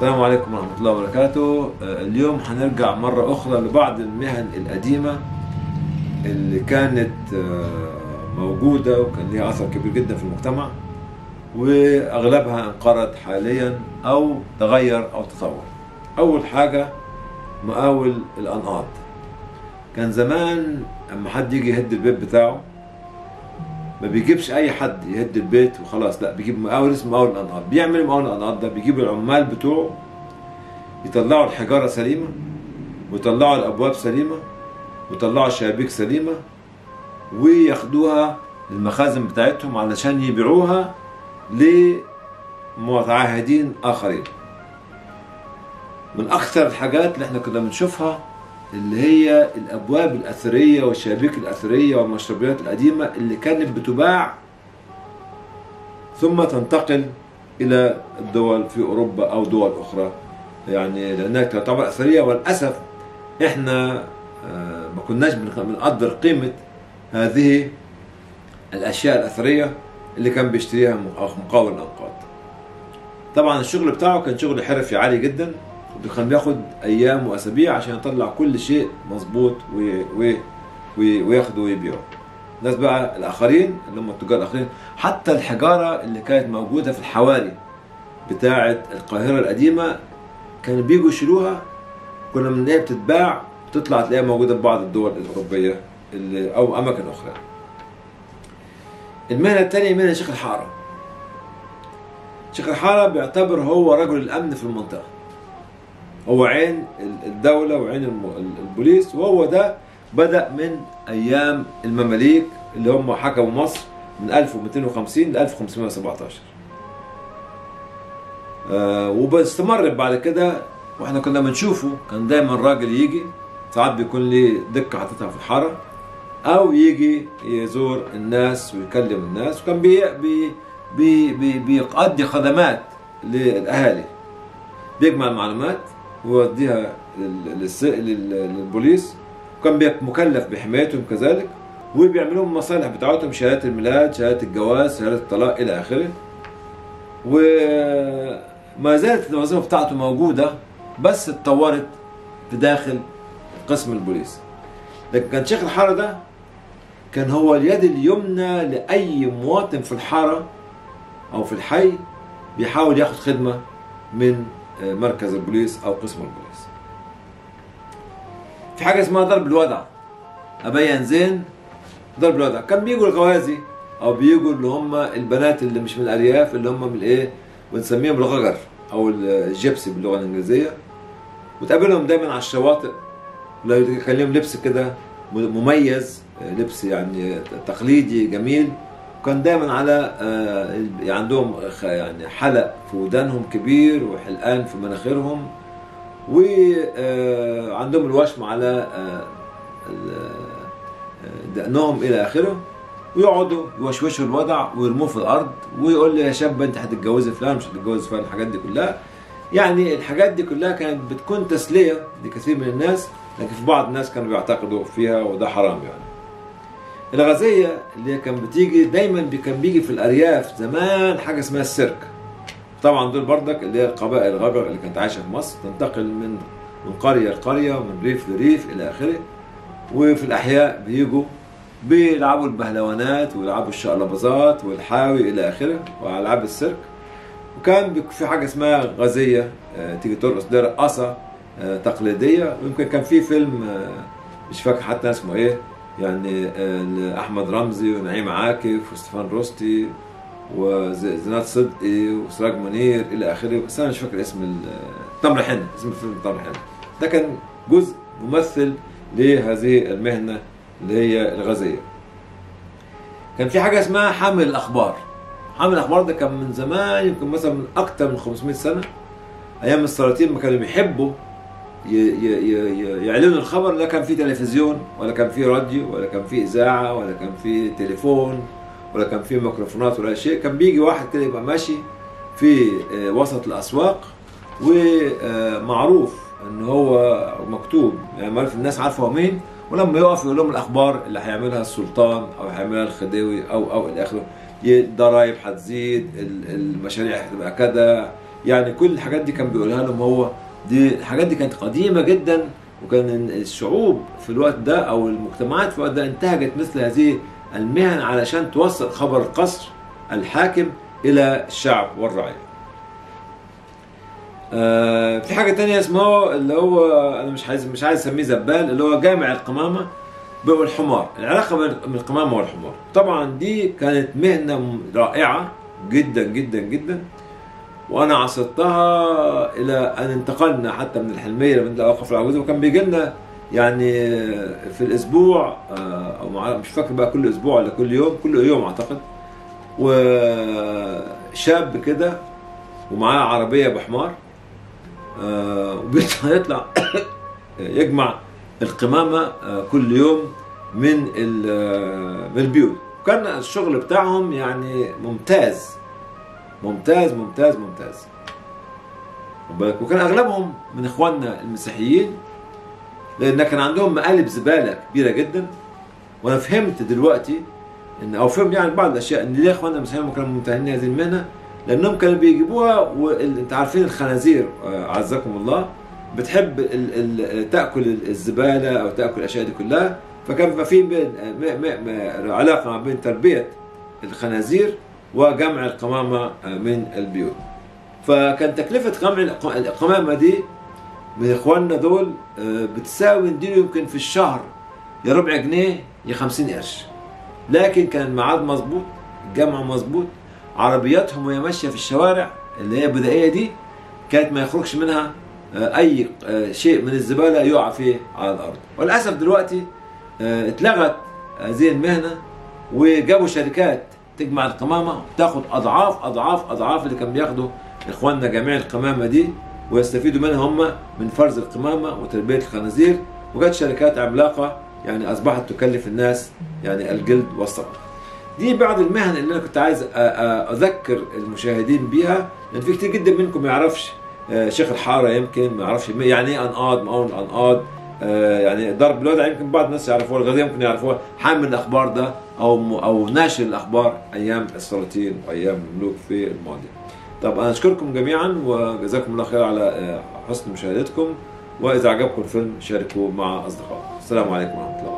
السلام عليكم ورحمة الله وبركاته آه، اليوم هنرجع مرة أخرى لبعض المهن القديمة اللي كانت آه، موجودة وكان لها أثر كبير جدا في المجتمع وأغلبها انقرض حاليا أو تغير أو تطور أول حاجة مقاول الأنقاض كان زمان أما حد يجي يهد البيت بتاعه ما بيجيبش اي حد يهد البيت وخلاص لا بيجيب مقاول اسمه مقاول الانقاض بيعمل إيه مقاول الانقاض ده بيجيب العمال بتوعه يطلعوا الحجاره سليمه ويطلعوا الابواب سليمه ويطلعوا الشبابيك سليمه وياخدوها المخازن بتاعتهم علشان يبيعوها لمتعاهدين اخرين من اكثر الحاجات اللي احنا كنا بنشوفها اللي هي الابواب الاثريه والشبابيك الاثريه والمشربيات القديمه اللي كانت بتباع ثم تنتقل الى الدول في اوروبا او دول اخرى يعني لانها تعتبر اثريه وللاسف احنا آه، ما كناش بنخ- بنقدر قيمه هذه الاشياء الاثريه اللي كان بيشتريها مقاول الانقاض طبعا الشغل بتاعه كان شغل حرفي عالي جدا وكان بياخد ايام واسابيع عشان يطلع كل شيء مظبوط و- و- و- وياخده ويبيعه الناس بقى الاخرين اللي هم التجار الاخرين حتى الحجاره اللي كانت موجوده في الحواري بتاعه القاهره القديمه كانوا بيجوا يشيلوها كنا من هي بتتباع تطلع تلاقيها موجوده في بعض الدول الاوروبيه اللي او اماكن اخرى المهنه الثانيه مهنه شيخ الحاره شيخ الحاره بيعتبر هو رجل الامن في المنطقه هو عين الدولة وعين الم- البوليس وهو ده بدأ من أيام المماليك اللي هم حكموا مصر من 1250 ل 1517 آه وباستمر بعد كده واحنا كنا بنشوفه كان دايما راجل يجي ساعات بيكون ليه دكة حاططها في الحارة أو يجي يزور الناس ويكلم الناس وكان بي بي بي بي بيقضي خدمات للأهالي بيجمع المعلومات ويوديها لل- للس- لل- للبوليس وكان بيك- مكلف بحمايتهم كذلك وبيعملوا لهم المصالح بتاعتهم شهادة الميلاد شهادة الجواز شهادة الطلاق إلى آخره وما زالت الوظيفة بتاعته موجودة بس اتطورت في داخل قسم البوليس لكن كان شيخ الحارة ده كان هو اليد اليمنى لأي مواطن في الحارة أو في الحي بيحاول ياخد خدمة من مركز البوليس او قسم البوليس في حاجه اسمها ضرب الودع ابين زين ضرب الودع كان بيجوا الغوازي او بيجوا اللي هم البنات اللي مش من الارياف اللي هم من الايه بنسميهم الغجر او الجيبسي باللغه الانجليزيه وتقابلهم دايما على الشواطئ لو كان لهم لبس كده مميز لبس يعني تقليدي جميل وكان دايما على آه، عندهم خ- يعني حلق في ودانهم كبير وحلقان في مناخيرهم وعندهم الوشم على آه، ال- آه، دقنهم الى اخره ويقعدوا يوشوشوا الوضع ويرموه في الارض ويقول لي يا شاب انت هتتجوزي فلان مش هتتجوزي فلان الحاجات دي كلها يعني الحاجات دي كلها كانت بتكون تسليه لكثير من الناس لكن في بعض الناس كانوا بيعتقدوا فيها وده حرام يعني الغازية اللي هي كان بتيجي دايما بي- كان بيجي في الأرياف زمان حاجة اسمها السيرك طبعا دول بردك اللي هي القبائل الغجر اللي كانت عايشة في مصر تنتقل من من قرية لقرية ومن ريف لريف إلى آخره وفي الأحياء بيجوا بيلعبوا البهلوانات ويلعبوا الشقلباظات والحاوي إلى آخره وألعاب السيرك وكان بيك- في حاجة اسمها غازية آه، تيجي ترقص دي رقصة آه، تقليدية ويمكن كان في فيلم آه، مش فاكر حتى اسمه ايه يعني آه، احمد رمزي ونعيم عاكف وستيفان روستي وزناد صدقي وسراج منير الى اخره بس انا مش فاكر اسم ال- تمر حنه اسم الفيلم تمر حنه ده كان جزء ممثل لهذه المهنه اللي هي الغازيه كان في حاجه اسمها حامل الاخبار حامل الاخبار ده كان من زمان يمكن مثلا من اكتر من 500 سنه ايام السلاطين ما كانوا بيحبوا ي- ي- ي- ي- يعلنوا الخبر لا كان في تلفزيون ولا كان في راديو ولا كان في اذاعه ولا كان في تليفون ولا كان في ميكروفونات ولا شيء كان بيجي واحد كده يبقى ماشي في آه، وسط الاسواق ومعروف ان هو مكتوب يعني معروف الناس عارفه هو مين ولما يقف يقول لهم الاخبار اللي هيعملها السلطان او هيعملها الخديوي او او الى اخره ي- الضرايب هتزيد ال- المشاريع هتبقى كذا يعني كل الحاجات دي كان بيقولها لهم هو دي الحاجات دي كانت قديمه جدا وكان الشعوب في الوقت ده او المجتمعات في الوقت ده انتهجت مثل هذه المهن علشان توصل خبر القصر الحاكم الى الشعب والرعيه. آه في حاجه تانية اسمه اللي هو انا مش عايز مش عايز اسميه زبال اللي هو جامع القمامه والحمار العلاقه بين القمامه والحمار طبعا دي كانت مهنه رائعه جدا جدا جدا وانا عاصرتها الى ان انتقلنا حتى من الحلميه لمن اوقف العجوزه وكان بيجي لنا يعني في الاسبوع آه، او مع- مش فاكر بقى كل اسبوع ولا كل يوم كل يوم اعتقد وشاب كده ومعاه عربيه بحمار آه، وبيطلع يطلع يجمع القمامه آه، كل يوم من ال- آه، من البيوت كان الشغل بتاعهم يعني ممتاز ممتاز ممتاز ممتاز خد بالك؟ وكان اغلبهم من اخواننا المسيحيين لان كان عندهم مقالب زباله كبيره جدا وانا فهمت دلوقتي ان او فهمت يعني بعض الاشياء ان ليه اخواننا المسيحيين كانوا ممتهنين هذه المهنه لانهم كانوا بيجيبوها وانت عارفين الخنازير آه، عزكم الله بتحب ال ال تاكل الزباله او تاكل الاشياء دي كلها فكان بيبقى في بين م- م- م- علاقه ما بين تربيه الخنازير وجمع القمامه من البيوت فكان تكلفه جمع الق- القمامه دي من اخواننا دول آه، بتساوي نديله يمكن في الشهر يا ربع جنيه يا 50 قرش لكن كان الميعاد مظبوط الجمع مظبوط عربياتهم وهي ماشيه في الشوارع اللي هي البدائيه دي كانت ما يخرجش منها آه، اي آه، شيء من الزباله يقع فيه على الارض وللاسف دلوقتي آه، اتلغت هذه المهنه وجابوا شركات تجمع القمامه وتاخد اضعاف اضعاف اضعاف اللي كان بياخده اخواننا جميع القمامه دي ويستفيدوا منها هم من فرز القمامه وتربيه الخنازير وجت شركات عملاقه يعني اصبحت تكلف الناس يعني الجلد والصبر. دي بعض المهن اللي انا كنت عايز أ- أ- اذكر المشاهدين بيها لان في كتير جدا منكم ما يعرفش آه، شيخ الحاره يمكن ما يعرفش يعني ايه انقاض مقاول انقاض آه، يعني ضرب الوضع يمكن بعض الناس يعرفوها الغزيه يمكن يعرفوها حامل الاخبار ده او او ناشر الاخبار ايام السلاطين وايام الملوك في الماضي. طب انا اشكركم جميعا وجزاكم الله خير على آه، حسن مشاهدتكم واذا عجبكم الفيلم شاركوه مع اصدقائكم. السلام عليكم ورحمه الله.